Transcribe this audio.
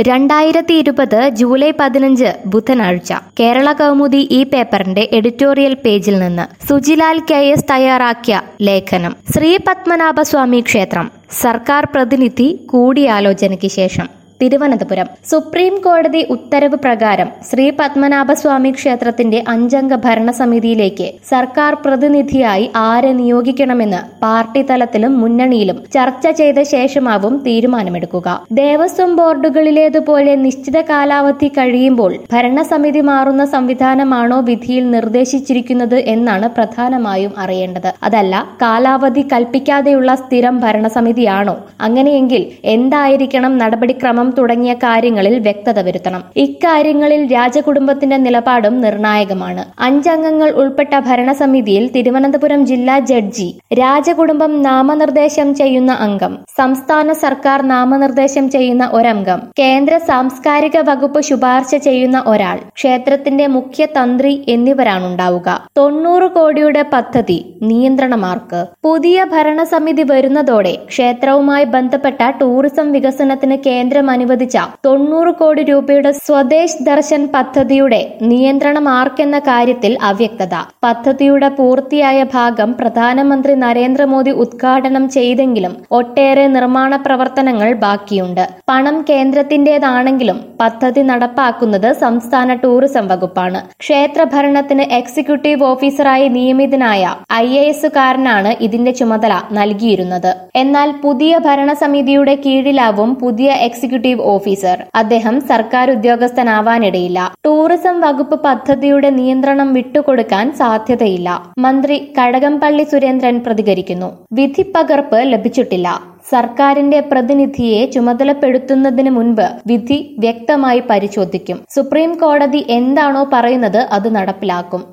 രണ്ടായിരത്തി ഇരുപത് ജൂലൈ പതിനഞ്ച് ബുധനാഴ്ച കേരള കൗമുദി ഈ പേപ്പറിന്റെ എഡിറ്റോറിയൽ പേജിൽ നിന്ന് സുജിലാൽ കെ എസ് തയ്യാറാക്കിയ ലേഖനം ശ്രീ പത്മനാഭസ്വാമി ക്ഷേത്രം സർക്കാർ പ്രതിനിധി കൂടിയാലോചനയ്ക്ക് ശേഷം തിരുവനന്തപുരം സുപ്രീം കോടതി ഉത്തരവ് പ്രകാരം ശ്രീ പത്മനാഭസ്വാമി ക്ഷേത്രത്തിന്റെ അഞ്ചംഗ ഭരണസമിതിയിലേക്ക് സർക്കാർ പ്രതിനിധിയായി ആരെ നിയോഗിക്കണമെന്ന് പാർട്ടി തലത്തിലും മുന്നണിയിലും ചർച്ച ചെയ്ത ശേഷമാവും തീരുമാനമെടുക്കുക ദേവസ്വം ബോർഡുകളിലേതുപോലെ നിശ്ചിത കാലാവധി കഴിയുമ്പോൾ ഭരണസമിതി മാറുന്ന സംവിധാനമാണോ വിധിയിൽ നിർദ്ദേശിച്ചിരിക്കുന്നത് എന്നാണ് പ്രധാനമായും അറിയേണ്ടത് അതല്ല കാലാവധി കൽപ്പിക്കാതെയുള്ള സ്ഥിരം ഭരണസമിതിയാണോ അങ്ങനെയെങ്കിൽ എന്തായിരിക്കണം നടപടിക്രമം തുടങ്ങിയ കാര്യങ്ങളിൽ വ്യക്തത വരുത്തണം ഇക്കാര്യങ്ങളിൽ രാജകുടുംബത്തിന്റെ നിലപാടും നിർണായകമാണ് അഞ്ചംഗങ്ങൾ ഉൾപ്പെട്ട ഭരണസമിതിയിൽ തിരുവനന്തപുരം ജില്ലാ ജഡ്ജി രാജകുടുംബം നാമനിർദ്ദേശം ചെയ്യുന്ന അംഗം സംസ്ഥാന സർക്കാർ നാമനിർദ്ദേശം ചെയ്യുന്ന ഒരംഗം കേന്ദ്ര സാംസ്കാരിക വകുപ്പ് ശുപാർശ ചെയ്യുന്ന ഒരാൾ ക്ഷേത്രത്തിന്റെ മുഖ്യ തന്ത്രി എന്നിവരാണുണ്ടാവുക തൊണ്ണൂറ് കോടിയുടെ പദ്ധതി നിയന്ത്രണമാർക്ക് പുതിയ ഭരണസമിതി വരുന്നതോടെ ക്ഷേത്രവുമായി ബന്ധപ്പെട്ട ടൂറിസം വികസനത്തിന് കേന്ദ്രം അനുവദിച്ച തൊണ്ണൂറ് കോടി രൂപയുടെ സ്വദേശ് ദർശൻ പദ്ധതിയുടെ നിയന്ത്രണം ആർക്കെന്ന കാര്യത്തിൽ അവ്യക്തത പദ്ധതിയുടെ പൂർത്തിയായ ഭാഗം പ്രധാനമന്ത്രി നരേന്ദ്രമോദി ഉദ്ഘാടനം ചെയ്തെങ്കിലും ഒട്ടേറെ നിർമ്മാണ പ്രവർത്തനങ്ങൾ ബാക്കിയുണ്ട് പണം കേന്ദ്രത്തിന്റേതാണെങ്കിലും പദ്ധതി നടപ്പാക്കുന്നത് സംസ്ഥാന ടൂറിസം വകുപ്പാണ് ക്ഷേത്ര ഭരണത്തിന് എക്സിക്യൂട്ടീവ് ഓഫീസറായി നിയമിതനായ ഐ എ എസുകാരനാണ് ഇതിന്റെ ചുമതല നൽകിയിരുന്നത് എന്നാൽ പുതിയ ഭരണസമിതിയുടെ കീഴിലാവും പുതിയ എക്സിക്യൂട്ടീവ് ഓഫീസർ അദ്ദേഹം സർക്കാർ ഉദ്യോഗസ്ഥനാവാനിടയില്ല ടൂറിസം വകുപ്പ് പദ്ധതിയുടെ നിയന്ത്രണം വിട്ടുകൊടുക്കാൻ സാധ്യതയില്ല മന്ത്രി കടകംപള്ളി സുരേന്ദ്രൻ പ്രതികരിക്കുന്നു വിധിപ്പകർപ്പ് ലഭിച്ചിട്ടില്ല സർക്കാരിന്റെ പ്രതിനിധിയെ ചുമതലപ്പെടുത്തുന്നതിന് മുൻപ് വിധി വ്യക്തമായി പരിശോധിക്കും സുപ്രീം കോടതി എന്താണോ പറയുന്നത് അത് നടപ്പിലാക്കും